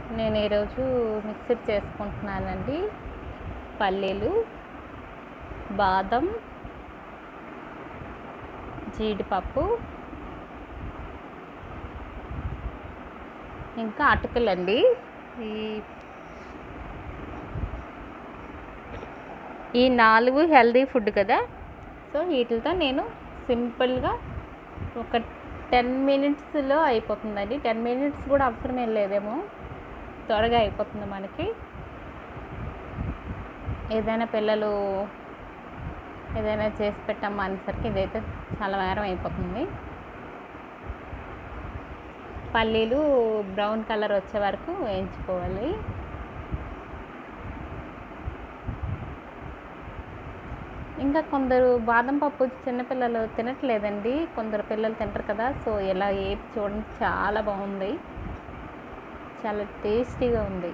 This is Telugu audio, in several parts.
నేను ఈరోజు మిక్సర్ చేసుకుంటున్నానండి పల్లీలు బాదం జీడిపప్పు ఇంకా అటుకులండి ఈ ఈ నాలుగు హెల్దీ ఫుడ్ కదా సో వీటితో నేను సింపుల్గా ఒక టెన్ మినిట్స్లో అయిపోతుందండి టెన్ మినిట్స్ కూడా అవసరం ఏం లేదేమో త్వరగా అయిపోతుంది మనకి ఏదైనా పిల్లలు ఏదైనా చేసి పెట్టమ్మా అనేసరికి ఇదైతే చాలా వేరం అయిపోతుంది పల్లీలు బ్రౌన్ కలర్ వచ్చే వరకు వేయించుకోవాలి ఇంకా కొందరు బాదం పప్పు చిన్నపిల్లలు తినట్లేదండి కొందరు పిల్లలు తింటారు కదా సో ఇలా ఏపి చూడండి చాలా బాగుంది చాలా టేస్టీగా ఉంది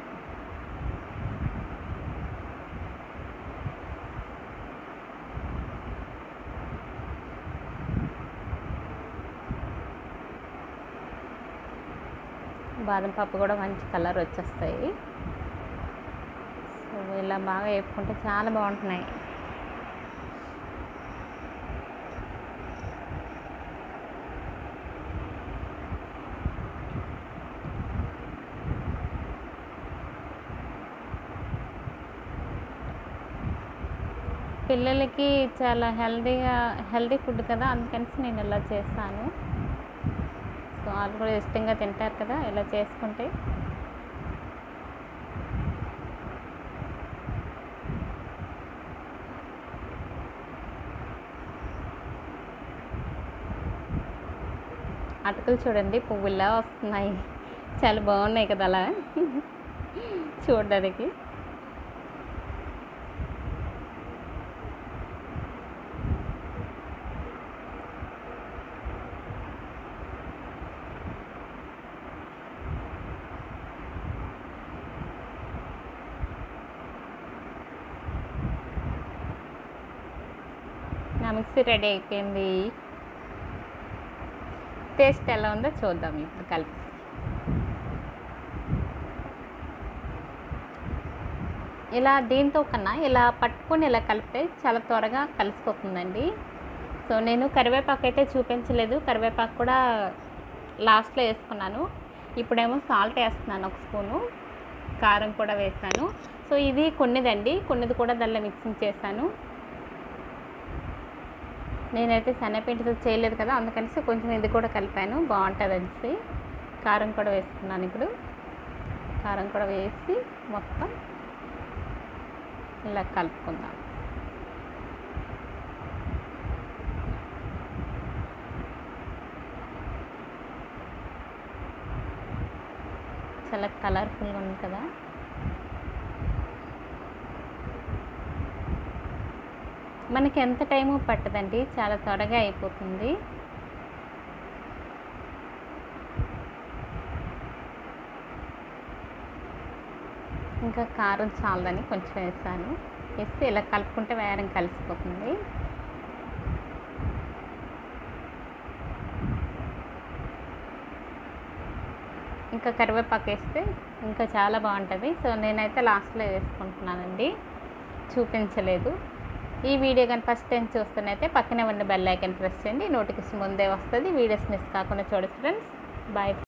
బాదం పప్పు కూడా మంచి కలర్ వచ్చేస్తాయి సో ఇలా బాగా వేపుకుంటే చాలా బాగుంటున్నాయి పిల్లలకి చాలా హెల్తీగా హెల్తీ ఫుడ్ కదా అందుకని నేను ఇలా చేస్తాను సో వాళ్ళు కూడా ఇష్టంగా తింటారు కదా ఇలా చేసుకుంటే అటుకులు చూడండి పువ్వులా వస్తున్నాయి చాలా బాగున్నాయి కదా అలా చూడడానికి నా మిక్సీ రెడీ అయిపోయింది టేస్ట్ ఎలా ఉందో చూద్దాం ఇప్పుడు కలిపి ఇలా దీంతో కన్నా ఇలా పట్టుకొని ఇలా కలిపితే చాలా త్వరగా కలిసిపోతుందండి సో నేను కరివేపాకు అయితే చూపించలేదు కరివేపాకు కూడా లాస్ట్లో వేసుకున్నాను ఇప్పుడేమో సాల్ట్ వేస్తున్నాను ఒక స్పూను కారం కూడా వేసాను సో ఇది కొన్నిదండి కొన్నిది కూడా దానిలో మిక్సింగ్ చేశాను నేనైతే శనగపిండితో చేయలేదు కదా అందుకనేసి కొంచెం ఇది కూడా కలిపాను బాగుంటుంది అనేసి కారం కూడా వేసుకున్నాను ఇప్పుడు కారం కూడా వేసి మొత్తం ఇలా కలుపుకుందాం చాలా కలర్ఫుల్గా ఉంది కదా మనకి ఎంత టైము పట్టదండి చాలా త్వరగా అయిపోతుంది ఇంకా కారం చాలదని కొంచెం వేసాను వేస్తే ఇలా కలుపుకుంటే వేరం కలిసిపోతుంది ఇంకా కరివేపాకు వేస్తే ఇంకా చాలా బాగుంటుంది సో నేనైతే లాస్ట్లో వేసుకుంటున్నానండి చూపించలేదు ఈ వీడియో కానీ ఫస్ట్ టైం చూస్తున్నైతే పక్కనే ఉన్న బెల్ ఐకన్ ప్రెస్ చేయండి నోటిఫికేషన్ ముందే వస్తుంది వీడియోస్ మిస్ కాకుండా చూడచ్చు ఫ్రెండ్స్ బాయ్